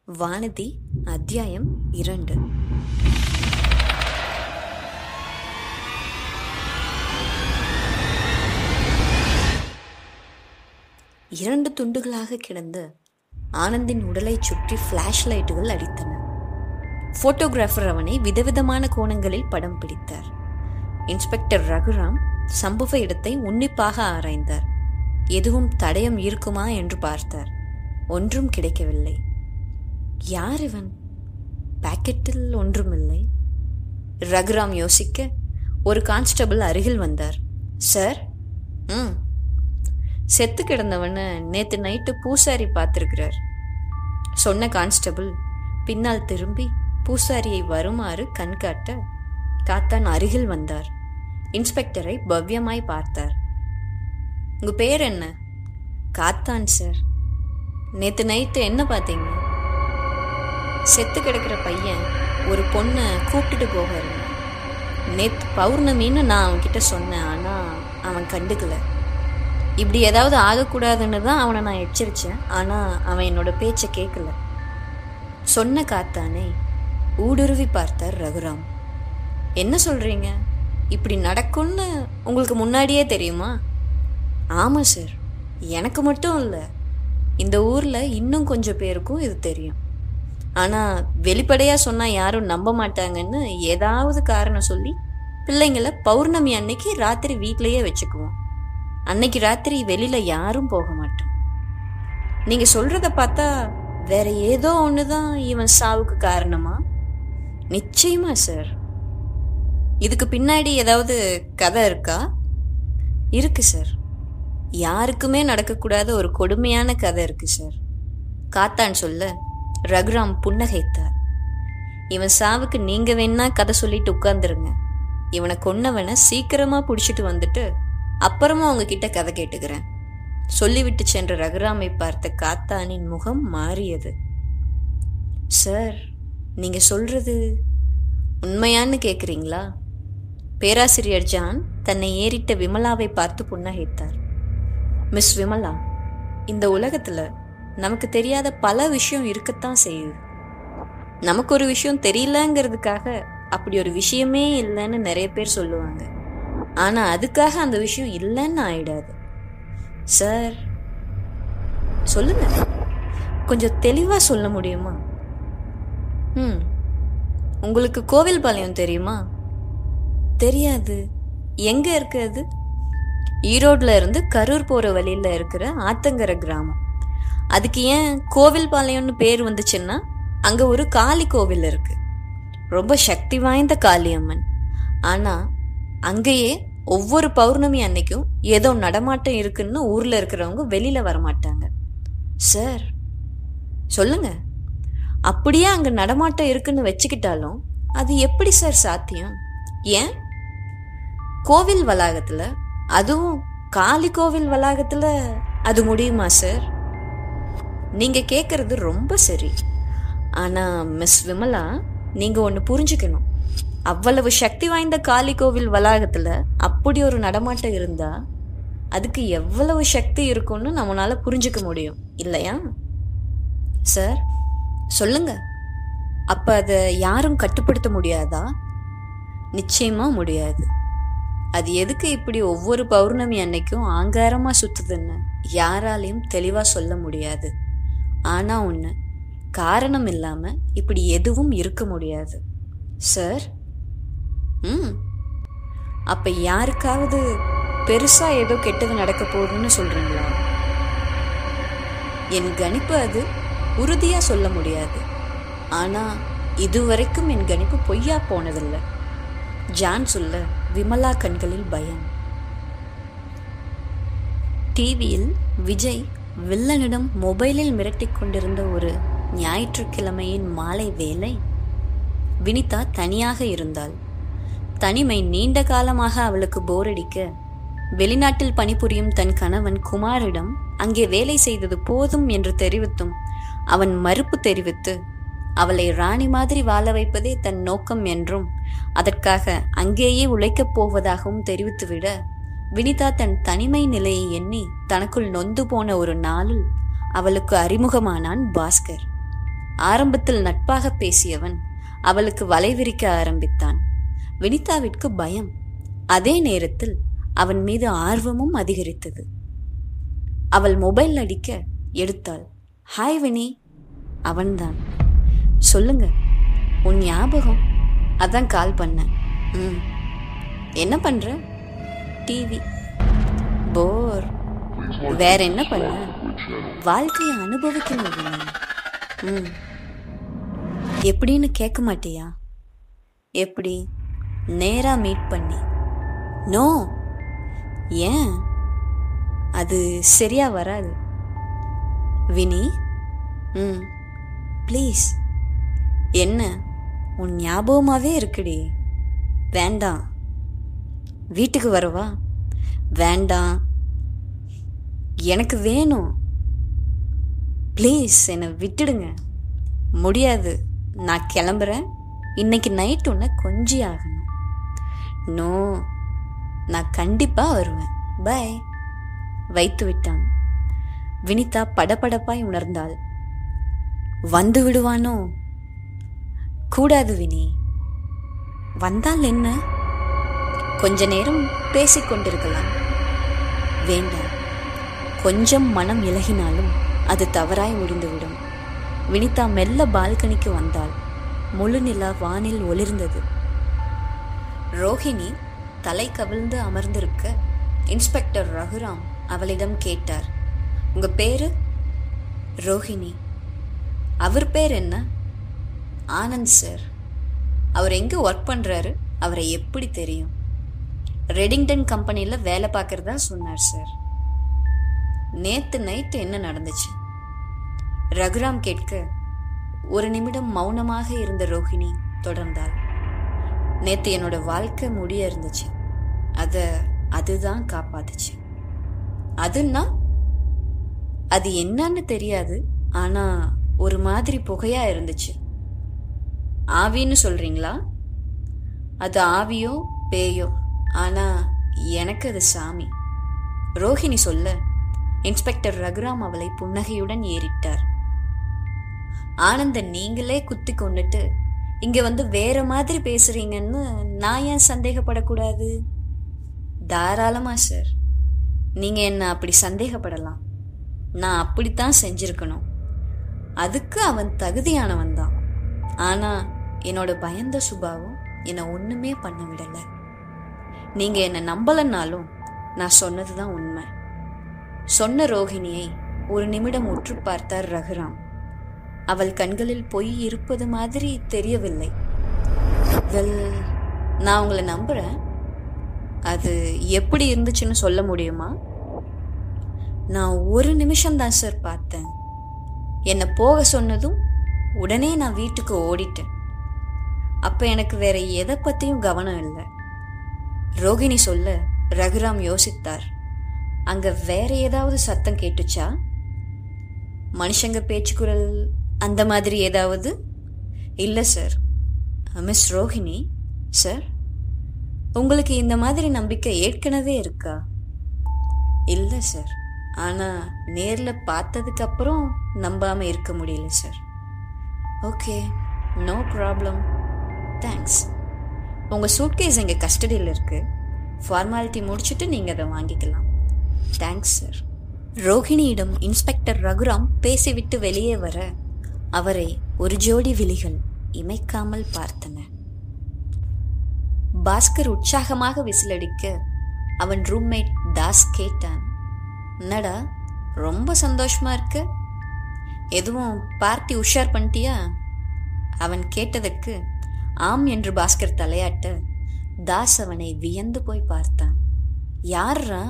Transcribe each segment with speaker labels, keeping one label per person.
Speaker 1: வானதி அத்தியாயம் இரண்டு இரண்டு துண்டுகளாக கிடந்த ஆனந்தின் உடலைச் சுற்றி ஃப்ளாஷ் லைட்டுகள் அடித்தன போட்டோகிராஃபர் அவனை விதவிதமான கோணங்களில் படம் பிடித்தார் இன்ஸ்பெக்டர் ரகுராம் சம்பவ இடத்தை உன்னிப்பாக ஆராய்ந்தார் எதுவும் தடயம் இருக்குமா என்று பார்த்தார் ஒன்றும் கிடைக்கவில்லை யார் இவன் பாக்கெட்டில் ஒன்றுமில்லை ரகுராம் யோசிக்க ஒரு கான்ஸ்டபிள் அருகில் வந்தார் சார் ம் செத்து கிடந்தவனை நேத்து நைட்டு பூசாரி பார்த்துருக்கிறார் சொன்ன கான்ஸ்டபிள் பின்னால் திரும்பி பூசாரியை வருமாறு கண்காட்ட காத்தான் அருகில் வந்தார் இன்ஸ்பெக்டரை பவ்யமாய் பார்த்தார் உங்க பேர் என்ன காத்தான் சார் நேத்து நைட்டு என்ன பார்த்தீங்க செத்து கிடக்கிற பையன் ஒரு பொண்ணை கூப்பிட்டுட்டு போக இருந்தான் நேத்து பௌர்ணமின்னு நான் அவன்கிட்ட சொன்னேன் ஆனா அவன் கண்டுக்கல இப்படி ஏதாவது ஆகக்கூடாதுன்னு தான் அவனை நான் எச்சரித்தேன் ஆனால் அவன் என்னோட பேச்சை கேட்கல சொன்ன காத்தானே ஊடுருவி பார்த்தார் ரகுராம் என்ன சொல்றீங்க இப்படி நடக்கும்னு உங்களுக்கு முன்னாடியே தெரியுமா ஆமாம் சார் எனக்கு மட்டும் இல்லை இந்த ஊரில் இன்னும் கொஞ்சம் பேருக்கும் இது தெரியும் ஆனால் வெளிப்படையாக சொன்னால் யாரும் நம்ப மாட்டாங்கன்னு ஏதாவது காரணம் சொல்லி பிள்ளைங்களை பௌர்ணமி அன்னைக்கு ராத்திரி வீட்டிலேயே வச்சுக்குவோம் அன்னைக்கு ராத்திரி வெளியில யாரும் போக மாட்டோம் நீங்க சொல்றத பார்த்தா வேற ஏதோ ஒண்ணுதான் இவன் சாவுக்கு காரணமா நிச்சயமா சார் இதுக்கு பின்னாடி ஏதாவது கதை இருக்கா இருக்கு சார் யாருக்குமே நடக்கக்கூடாத ஒரு கொடுமையான கதை இருக்கு சார் காத்தான் சொல்ல ரகுராம் புன்னகைத்தார் இவன் சாவுக்கு நீங்க வேணா கதை சொல்லிட்டு உட்கார்ந்துருங்க இவனை கொன்னவனை சீக்கிரமா பிடிச்சிட்டு வந்துட்டு அப்புறமா உங்ககிட்ட கதை கேட்டுக்கிறேன் சொல்லிவிட்டு சென்ற ரகுராமை பார்த்த காத்தானின் முகம் மாறியது சார் நீங்க சொல்றது உண்மையான்னு கேக்குறீங்களா பேராசிரியர் ஜான் தன்னை ஏறிட்ட விமலாவை பார்த்து புன்னகைத்தார் மிஸ் விமலா இந்த உலகத்துல நமக்கு தெரியாத பல விஷயம் இருக்கத்தான் செய்யுது நமக்கு ஒரு விஷயம் தெரியலங்கிறதுக்காக அப்படி ஒரு விஷயமே இல்லைன்னு நிறைய பேர் சொல்லுவாங்க ஆனா அதுக்காக அந்த விஷயம் இல்லைன்னு ஆயிடாது சார் சொல்லுங்க கொஞ்சம் தெளிவா சொல்ல முடியுமா ம் உங்களுக்கு கோவில்பாளையம் தெரியுமா தெரியாது எங்க இருக்கு அது ஈரோட்ல இருந்து கரூர் போற வழியில இருக்கிற ஆத்தங்கர கிராமம் அதுக்கு ஏன் கோவில்பாளையம்னு பேர் வந்துச்சுன்னா அங்க ஒரு காளி கோவில் இருக்கு ரொம்ப சக்தி வாய்ந்த காளியம்மன் ஆனா அங்கேயே ஒவ்வொரு பௌர்ணமி அன்னைக்கும் ஏதோ நடமாட்டம் இருக்குன்னு ஊர்ல இருக்கிறவங்க வெளியில வரமாட்டாங்க சார் சொல்லுங்க அப்படியே அங்க நடமாட்டம் இருக்குன்னு வச்சுக்கிட்டாலும் அது எப்படி சார் சாத்தியம் ஏன் கோவில் வளாகத்துல அதுவும் காளி கோவில் வளாகத்துல அது முடியுமா சார் நீங்க கேக்குறது ரொம்ப சரி ஆனா மிஸ் விமலா நீங்க ஒன்னு புரிஞ்சுக்கணும் அவ்வளவு சக்தி வாய்ந்த காளி கோவில் வளாகத்துல அப்படி ஒரு நடமாட்டம் இருந்தா அதுக்கு எவ்வளவு சக்தி இருக்கும்னு நம்மளால புரிஞ்சுக்க முடியும் இல்லையா சார் சொல்லுங்க அப்ப அதை யாரும் கட்டுப்படுத்த முடியாதா நிச்சயமா முடியாது அது எதுக்கு இப்படி ஒவ்வொரு பௌர்ணமி அன்னைக்கும் ஆங்காரமா சுத்துதுன்னு யாராலையும் தெளிவா சொல்ல முடியாது ஆனா ஒண்ணு காரணம் இல்லாம இப்படி எதுவும் இருக்க முடியாது சார் ம் அப்ப யாருக்காவது பெருசா ஏதோ கெட்டது நடக்க போகுதுன்னு சொல்றீங்களா என் கணிப்பு அது உறுதியா சொல்ல முடியாது ஆனா இதுவரைக்கும் என் கணிப்பு பொய்யா போனதில்லை ஜான் சொல்ல விமலா கண்களில் பயம் டிவியில் விஜய் வில்லனிடம் மொபைலில் மிரட்டிக் கொண்டிருந்த ஒரு ஞாயிற்றுக்கிழமையின் மாலை வேலை வினிதா தனியாக இருந்தாள் தனிமை நீண்ட காலமாக அவளுக்கு போரடிக்க வெளிநாட்டில் பணிபுரியும் தன் கணவன் குமாரிடம் அங்கே வேலை செய்தது போதும் என்று தெரிவித்தும் அவன் மறுப்பு தெரிவித்து அவளை ராணி மாதிரி வாழ வைப்பதே தன் நோக்கம் என்றும் அதற்காக அங்கேயே உழைக்கப் போவதாகவும் தெரிவித்துவிட வினிதா தன் தனிமை நிலையை எண்ணி தனக்குள் நொந்து போன ஒரு நாளில் அவளுக்கு அறிமுகமானான் பாஸ்கர் ஆரம்பத்தில் நட்பாக பேசியவன் அவளுக்கு வலை விரிக்க ஆரம்பித்தான் வினிதாவிற்கு பயம் அதே நேரத்தில் அவன் மீது ஆர்வமும் அதிகரித்தது அவள் மொபைல் அடிக்க எடுத்தாள் ஹாய் வினி அவன்தான் சொல்லுங்க உன் ஞாபகம் அதான் கால் பண்ணேன் ம் என்ன பண்ற டிவி போர் வேற என்ன பண்ண வாழ்க்கையை அனுபவிக்கணும் வினி. ம் எப்படின்னு கேட்க மாட்டியா எப்படி நேரா மீட் பண்ணி நோ ஏன் அது சரியா வராது வினி ம் ப்ளீஸ் என்ன உன் ஞாபகமாவே இருக்குடி வேண்டாம் வீட்டுக்கு வரவா வேண்டாம் எனக்கு வேணும் ப்ளீஸ் என்னை விட்டுடுங்க முடியாது நான் கிளம்புறேன் இன்னைக்கு நைட் உன்னை கொஞ்சி ஆகணும் நோ நான் கண்டிப்பாக வருவேன் பை வைத்து விட்டான் வினிதா படபடப்பாய் உணர்ந்தாள் வந்து விடுவானோ கூடாது வினி வந்தால் என்ன கொஞ்ச நேரம் பேசிக் கொண்டிருக்கலாம் வேண்டாம் கொஞ்சம் மனம் இலகினாலும் அது தவறாய் முடிந்துவிடும் வினிதா மெல்ல பால்கனிக்கு வந்தாள் முழு நிலா வானில் ஒளிர்ந்தது ரோஹிணி தலை கவிழ்ந்து அமர்ந்திருக்க இன்ஸ்பெக்டர் ரகுராம் அவளிடம் கேட்டார் உங்க பேரு ரோஹிணி அவர் பேர் என்ன ஆனந்த் சார் அவர் எங்க ஒர்க் பண்றாரு அவரை எப்படி தெரியும் ரெடிங்டன் கம்பெனியில் வேலை பார்க்கறதா சொன்னார் சார் நேத்து நைட்டு என்ன நடந்துச்சு ரகுராம் கேட்க ஒரு நிமிடம் மௌனமாக இருந்த ரோஹிணி தொடர்ந்தாள் நேத்து என்னோட வாழ்க்கை முடிய இருந்துச்சு அத அதுதான் காப்பாத்துச்சு அதுன்னா அது என்னன்னு தெரியாது ஆனா ஒரு மாதிரி புகையா இருந்துச்சு ஆவின்னு சொல்றீங்களா அது ஆவியோ பேயோ ஆனா எனக்கு அது சாமி ரோஹிணி சொல்ல இன்ஸ்பெக்டர் ரகுராம் அவளை புன்னகையுடன் ஏறிட்டார் ஆனந்தன் நீங்களே குத்தி கொண்டுட்டு இங்க வந்து வேற மாதிரி பேசுறீங்கன்னு நான் ஏன் சந்தேகப்படக்கூடாது தாராளமா சார் நீங்க என்ன அப்படி சந்தேகப்படலாம் நான் அப்படித்தான் செஞ்சிருக்கணும் அதுக்கு அவன் தகுதியானவன் தான் ஆனா என்னோட பயந்த சுபாவம் என்னை ஒண்ணுமே பண்ண விடல நீங்க என்ன நம்பலனாலும் நான் சொன்னதுதான் உண்மை சொன்ன ரோஹிணியை ஒரு நிமிடம் உற்று பார்த்தார் ரகுராம் அவள் கண்களில் பொய் இருப்பது மாதிரி தெரியவில்லை வெல் நான் உங்களை நம்புறேன் அது எப்படி இருந்துச்சுன்னு சொல்ல முடியுமா நான் ஒரு நிமிஷம் தான் சார் பார்த்தேன் என்னை போக சொன்னதும் உடனே நான் வீட்டுக்கு ஓடிட்டேன் அப்ப எனக்கு வேற எதை பத்தியும் கவனம் இல்லை ரோகிணி சொல்ல ரகுராம் யோசித்தார் அங்க வேற ஏதாவது சத்தம் கேட்டுச்சா மனுஷங்க பேச்சு குரல் அந்த மாதிரி ஏதாவது இல்லை சார் மிஸ் ரோஹிணி சார் உங்களுக்கு இந்த மாதிரி நம்பிக்கை ஏற்கனவே இருக்கா இல்லை சார் ஆனால் நேரில் பார்த்ததுக்கு அப்புறம் நம்பாம இருக்க முடியல sir okay no problem thanks உங்கள் சூட்கேஸ் எங்கள் கஸ்டடியில் இருக்கு ஃபார்மாலிட்டி முடிச்சுட்டு நீங்கள் அதை வாங்கிக்கலாம் தேங்க்ஸ் சார் ரோஹிணியிடம் இன்ஸ்பெக்டர் ரகுராம் பேசிவிட்டு வெளியே வர அவரை ஒரு ஜோடி விழிகள் இமைக்காமல் பார்த்தன பாஸ்கர் உற்சாகமாக விசிலடிக்க அவன் ரூம்மேட் தாஸ் கேட்டான் என்னடா ரொம்ப சந்தோஷமா இருக்க எதுவும் பார்ட்டி உஷார் பண்ணிட்டியா அவன் கேட்டதற்கு ஆம் என்று பாஸ்கர் தலையாட்ட தாஸ் அவனை வியந்து போய் பார்த்தான் யார்ரா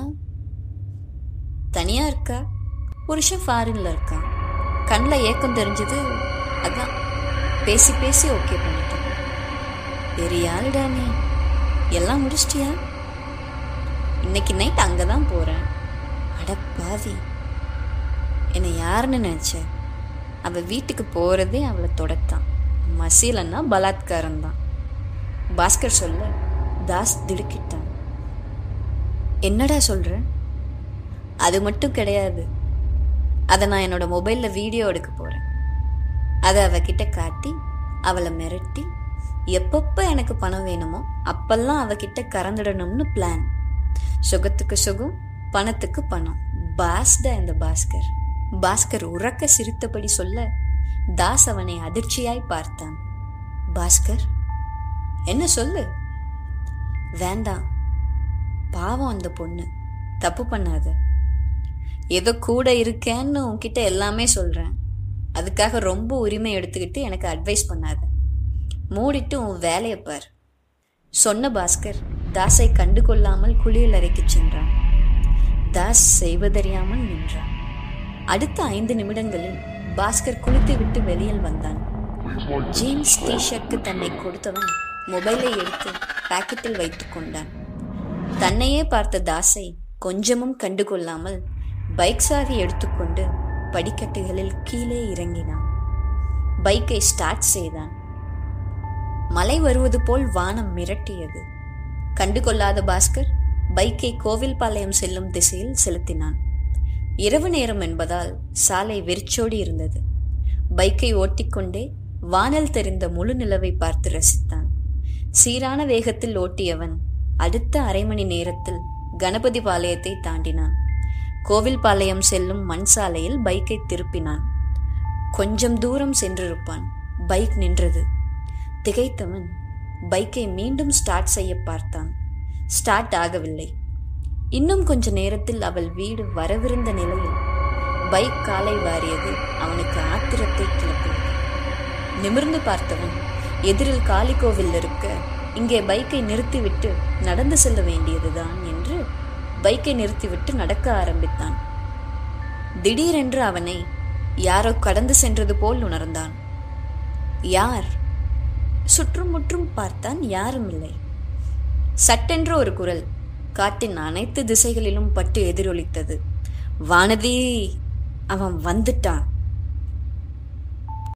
Speaker 1: தனியா இருக்கா புருஷன் ஃபாரின்ல இருக்கான் கண்ணில் ஏக்கம் தெரிஞ்சது அதான் பேசி பேசி ஓகே பண்ணிட்டேன் பெரிய ஆளுடா நீ எல்லாம் முடிச்சிட்டியா இன்னைக்கு நைட் அங்கே தான் போகிறேன் அட பாவி என்னை யாருன்னு நினச்ச அவள் வீட்டுக்கு போகிறதே அவளை தொடத்தான் மசீலன்னா பலாத்காரம் தான் பாஸ்கர் சொல்ல தாஸ் திடுக்கிட்டான் என்னடா சொல்ற அது மட்டும் கிடையாது அதை நான் என்னோட மொபைலில் வீடியோ எடுக்க போகிறேன் அதை அவகிட்ட காட்டி அவளை மிரட்டி எப்பப்ப எனக்கு பணம் வேணுமோ அப்பெல்லாம் அவகிட்ட கறந்துடணும்னு பிளான் சுகத்துக்கு சுகம் பணத்துக்கு பணம் பாஸ்டா இந்த பாஸ்கர் பாஸ்கர் உறக்க சிரித்தபடி சொல்ல தாஸ் அவனை அதிர்ச்சியாய் பார்த்தான் பாஸ்கர் என்ன சொல்லு வேண்டாம் பாவம் அந்த பொண்ணு தப்பு பண்ணாத ஏதோ கூட இருக்கேன்னு உன்கிட்ட எல்லாமே சொல்றேன் அதுக்காக ரொம்ப உரிமை எடுத்துக்கிட்டு எனக்கு அட்வைஸ் பண்ணாத மூடிட்டு உன் வேலையை பார் சொன்ன பாஸ்கர் தாஸை கண்டு கொள்ளாமல் குளியல் அறைக்கு சென்றான் தாஸ் செய்வதறியாமல் நின்றான் அடுத்த ஐந்து நிமிடங்களில் பாஸ்கர் குளித்து விட்டு வெளியில் வந்தான் ஜீன்ஸ் டிஷர்ட்க்கு தன்னை கொடுத்தவன் மொபைலை எடுத்து பாக்கெட்டில் வைத்துக் கொண்டான் தன்னையே பார்த்த தாஸை கொஞ்சமும் கண்டுகொள்ளாமல் பைக் சாவி எடுத்துக்கொண்டு படிக்கட்டுகளில் கீழே இறங்கினான் பைக்கை ஸ்டார்ட் செய்தான் மழை வருவது போல் வானம் மிரட்டியது கண்டுகொள்ளாத பாஸ்கர் பைக்கை கோவில்பாளையம் செல்லும் திசையில் செலுத்தினான் இரவு நேரம் என்பதால் சாலை வெறிச்சோடி இருந்தது பைக்கை ஓட்டிக்கொண்டே வானல் தெரிந்த முழு நிலவை பார்த்து ரசித்தான் சீரான வேகத்தில் ஓட்டியவன் அடுத்த அரை மணி நேரத்தில் கணபதி பாளையத்தை தாண்டினான் கோவில்பாளையம் செல்லும் மண் சாலையில் பைக்கை திருப்பினான் கொஞ்சம் தூரம் சென்றிருப்பான் பைக் நின்றது திகைத்தவன் பைக்கை மீண்டும் ஸ்டார்ட் செய்ய பார்த்தான் ஸ்டார்ட் ஆகவில்லை இன்னும் கொஞ்ச நேரத்தில் அவள் வீடு வரவிருந்த நிலையில் பைக் காலை வாரியது அவனுக்கு ஆத்திரத்தை கிளப்பியது நிமிர்ந்து பார்த்தவன் எதிரில் காளி கோவில் இருக்க இங்கே பைக்கை நிறுத்திவிட்டு நடந்து செல்ல வேண்டியதுதான் என்று பைக்கை நிறுத்திவிட்டு நடக்க ஆரம்பித்தான் திடீரென்று அவனை யாரோ கடந்து சென்றது போல் உணர்ந்தான் யார் சுற்றுமுற்றும் பார்த்தான் யாரும் இல்லை சட்டென்று ஒரு குரல் காட்டின் அனைத்து திசைகளிலும் பட்டு எதிரொலித்தது வானதி அவன் வந்துட்டான்